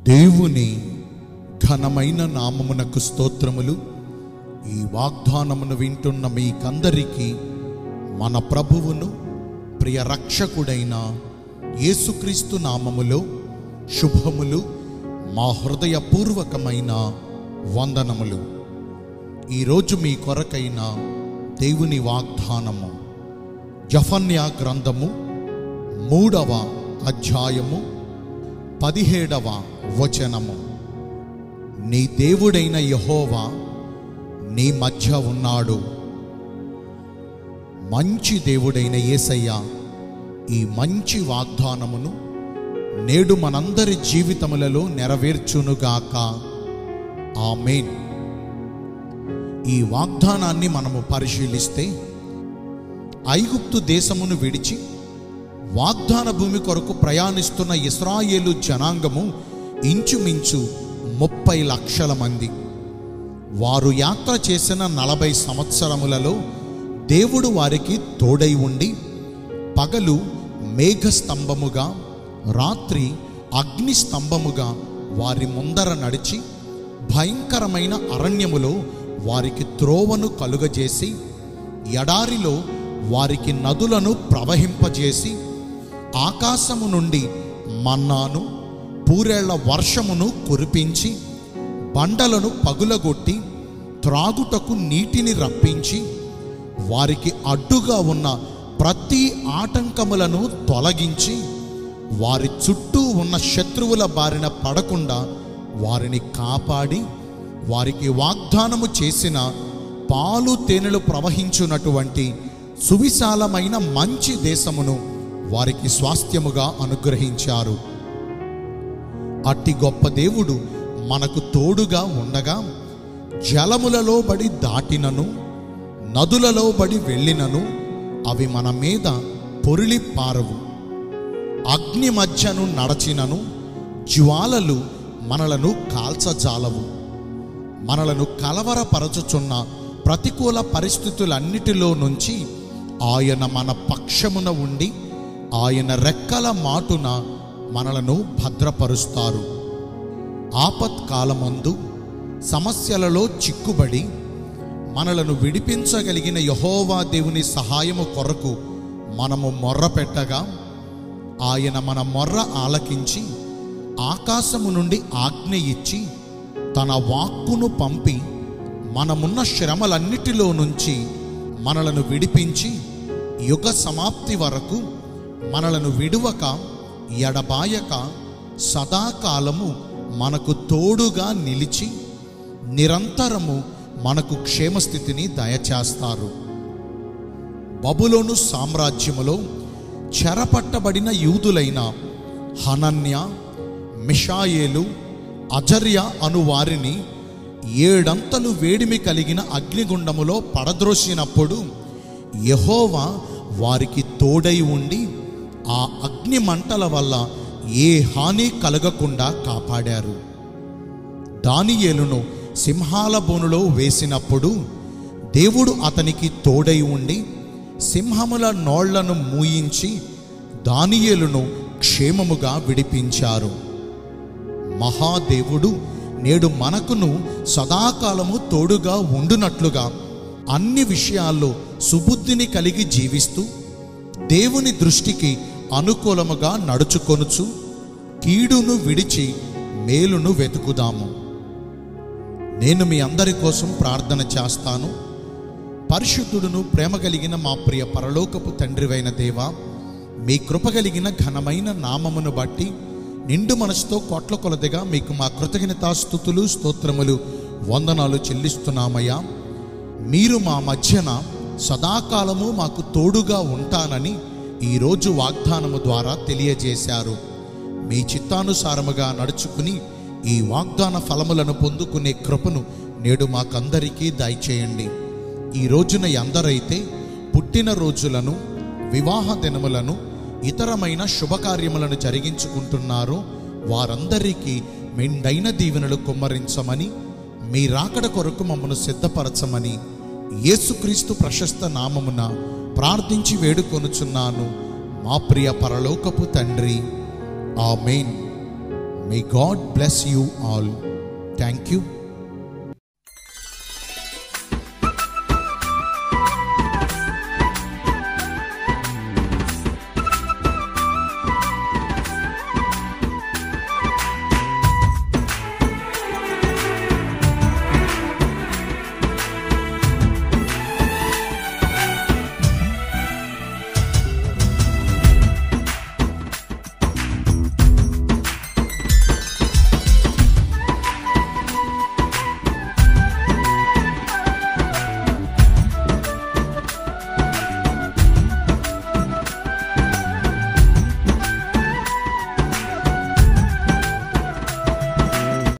దేవుని ఘనమైన నామమునకు స్తోత్రములు ఈ వాగ్దానమును వింటున్న మీకందరికీ మన ప్రభువును ప్రియ రక్షకుడైన యేసుక్రీస్తు నామములో శుభములు మా హృదయపూర్వకమైన వందనములు ఈరోజు మీ కొరకైన దేవుని వాగ్దానము జఫన్యా గ్రంథము మూడవ అధ్యాయము పదిహేడవ వచనము నీ దేవుడైన యహోవా నీ మధ్య ఉన్నాడు మంచి దేవుడైన యేసయ్య ఈ మంచి వాగ్దానమును నేడు మనందరి జీవితములలో నెరవేర్చునుగాక ఆమేన్ ఈ వాగ్దానాన్ని మనము పరిశీలిస్తే ఐగుప్తు దేశమును విడిచి వాగ్దాన భూమి కొరకు ప్రయాణిస్తున్న ఇస్రాయేలు జనాంగము ఇంచుమించు ముప్పై లక్షల మంది వారు యాత్ర చేసిన నలభై సంవత్సరములలో దేవుడు వారికి తోడై ఉండి పగలు మేఘస్తంభముగా రాత్రి అగ్ని స్తంభముగా వారి ముందర నడిచి భయంకరమైన అరణ్యములో వారికి త్రోవను కలుగజేసి ఎడారిలో వారికి నదులను ప్రవహింపజేసి ఆకాశము నుండి మన్నాను పూరేళ్ల వర్షమును కురిపించి బండలను పగులగొట్టి త్రాగుటకు నీటిని రప్పించి వారికి అడ్డుగా ఉన్న ప్రతి ఆటంకములను తొలగించి వారి చుట్టూ ఉన్న శత్రువుల బారిన పడకుండా వారిని కాపాడి వారికి వాగ్దానము చేసిన పాలు తేనెలు ప్రవహించున్నటువంటి సువిశాలమైన మంచి దేశమును వారికి స్వాస్థ్యముగా అనుగ్రహించారు అట్టి గొప్ప దేవుడు మనకు తోడుగా ఉండగా జలములలో బడి దాటినను నదులలో బడి వెళ్ళినను అవి మన మీద పొరిలి పారవు అగ్ని మధ్యను నడచినను జ్వాలలు మనలను కాల్చజాలవు మనలను కలవరపరచుచున్న ప్రతికూల పరిస్థితులన్నిటిలో నుంచి ఆయన మన పక్షమున ఉండి ఆయన రెక్కల మాటున మనలను భద్రపరుస్తారు ఆపత్కాలమందు సమస్యలలో చిక్కుబడి మనలను విడిపించగలిగిన యహోవా దేవుని సహాయము కొరకు మనము మొర్ర పెట్టగా ఆయన మన మొర్ర ఆలకించి ఆకాశము నుండి ఆజ్ఞ ఇచ్చి తన వాక్కును పంపి మనమున్న శ్రమలన్నిటిలో నుంచి మనలను విడిపించి యుగ సమాప్తి వరకు మనలను విడువక ఎడబాయక సదాకాలము మనకు తోడుగా నిలిచి నిరంతరము మనకు క్షేమస్థితిని దయచేస్తారు బబులోను సామ్రాజ్యములో చెరపట్టబడిన యూదులైన హనన్య మిషాయేలు అజర్య అను వారిని ఏడంతలు వేడిమి కలిగిన అగ్నిగుండములో పడద్రోసినప్పుడు యహోవా వారికి తోడై ఉండి ఆ అగ్ని మంటల వల్ల ఏ హాని కలగకుండా కాపాడారు దానియేలును సింహాల బోనులో వేసినప్పుడు దేవుడు అతనికి తోడై ఉండి సింహముల నోళ్లను మూయించి దానియేలును క్షేమముగా విడిపించారు మహాదేవుడు నేడు మనకును సదాకాలము తోడుగా ఉండునట్లుగా అన్ని విషయాల్లో సుబుద్ధిని కలిగి జీవిస్తూ దేవుని దృష్టికి అనుకూలముగా నడుచుకొనుచు కీడును విడిచి మేలును వెతుకుదాము నేను మీ అందరి కోసం ప్రార్థన చేస్తాను పరిశుద్ధుడును ప్రేమ కలిగిన మా ప్రియ పరలోకపు తండ్రివైన దేవా మీ కృప కలిగిన ఘనమైన నామమును బట్టి నిండు మనసుతో కోట్ల కొలదిగా మీకు మా కృతజ్ఞతాస్థుతులు స్తోత్రములు వందనాలు చెల్లిస్తున్నామయ్యా మీరు మా మధ్యన సదాకాలము మాకు తోడుగా ఉంటానని ఈరోజు వాగ్దానము ద్వారా తెలియజేశారు మీ చిత్తానుసారముగా నడుచుకుని ఈ వాగ్దాన ఫలములను పొందుకునే కృపను నేడు మాకందరికీ దయచేయండి ఈ రోజున ఎందరైతే పుట్టిన రోజులను వివాహ దినములను ఇతరమైన శుభకార్యములను జరిగించుకుంటున్నారో వారందరికీ మెండైన దీవెనలు కుమ్మరించమని మీ రాకడ కొరకు మమ్మను సిద్ధపరచమని యేసుక్రీస్తు ప్రశస్త నామమున ప్రార్థించి వేడుకొనుచున్నాను మా ప్రియ పరలోకపు తండ్రి amen may god bless you all thank you